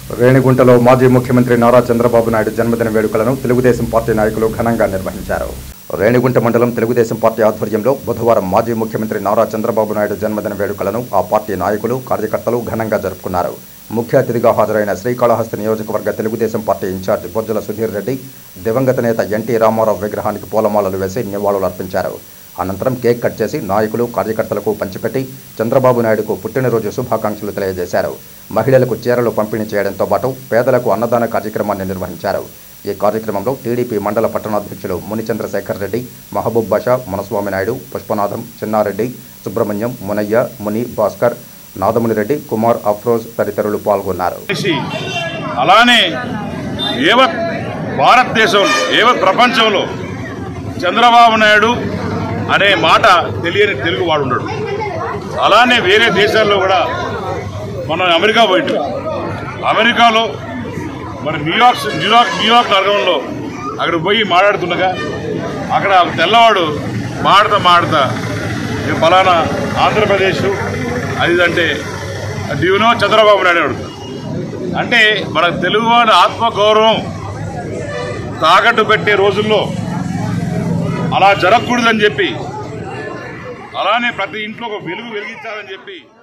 రేణిగుంటలో మాజీ ముఖ్యమంత్రి నారా చంద్రబాబు నాయుడు జన్మదిన వేడుకలను తెలుగుదేశం పార్టీ నాయకులు ఘనంగా నిర్వహించారు రేణిగుంట మండలం తెలుగుదేశం పార్టీ ఆధ్వర్యంలో బుధవారం మాజీ ముఖ్యమంత్రి నారా చంద్రబాబు నాయుడు జన్మదిన వేడుకలను ఆ పార్టీ నాయకులు కార్యకర్తలు ఘనంగా జరుపుకున్నారు ముఖ్య అతిథిగా హాజరైన శ్రీకాళహస్తి నియోజకవర్గ తెలుగుదేశం పార్టీ ఇన్ఛార్జ్ బొజ్జల సుధీర్ రెడ్డి దివంగత నేత ఎన్టీ రామారావు విగ్రహానికి పూలమాలలు వేసి నివాళులర్పించారు అనంతరం కేక్ కట్ చేసి నాయకులు కార్యకర్తలకు పంచిపెట్టి చంద్రబాబు నాయుడుకు పుట్టినరోజు శుభాకాంక్షలు తెలియజేశారు మహిళలకు చీరలు పంపిణీ చేయడంతో పాటు పేదలకు అన్నదాన కార్యక్రమాన్ని నిర్వహించారు ఈ కార్యక్రమంలో టీడీపీ మండల పట్టణాధ్యక్షులు ముని చంద్రశేఖర్ రెడ్డి మహబూబ్ బాషా మునస్వామి నాయుడు పుష్పనాథం చిన్నారెడ్డి సుబ్రహ్మణ్యం మునయ్య ముని భాస్కర్ నాదముని రెడ్డి కుమార్ అఫ్రోజ్ తదితరులు పాల్గొన్నారు చేసి అలానే ఏవత్ భారతదేశంలో ఏవత్ ప్రపంచంలో చంద్రబాబు నాయుడు అనే మాట తెలియని తెలుగు వాడు ఉండడు అలానే వేరే దేశాల్లో కూడా మనం అమెరికా పోయింది అమెరికాలో మరి న్యూయార్క్ న్యూయార్క్ న్యూయార్క్ నగరంలో అక్కడ పోయి మాట్లాడుతుండగా అక్కడ ఒక తెల్లవాడు మాడతా మాడతా "ఈ ఫలానా ఆంధ్రప్రదేశ్ అది అంటే డ్యూనో చంద్రబాబు నాయుడు అడుగుతాడు అంటే మన తెలుగువాడి ఆత్మగౌరవం తాకట్టు పెట్టే రోజుల్లో అలా జరగకూడదని చెప్పి అలానే ప్రతి ఇంట్లో ఒక వెలుగు వెలిగించాలని చెప్పి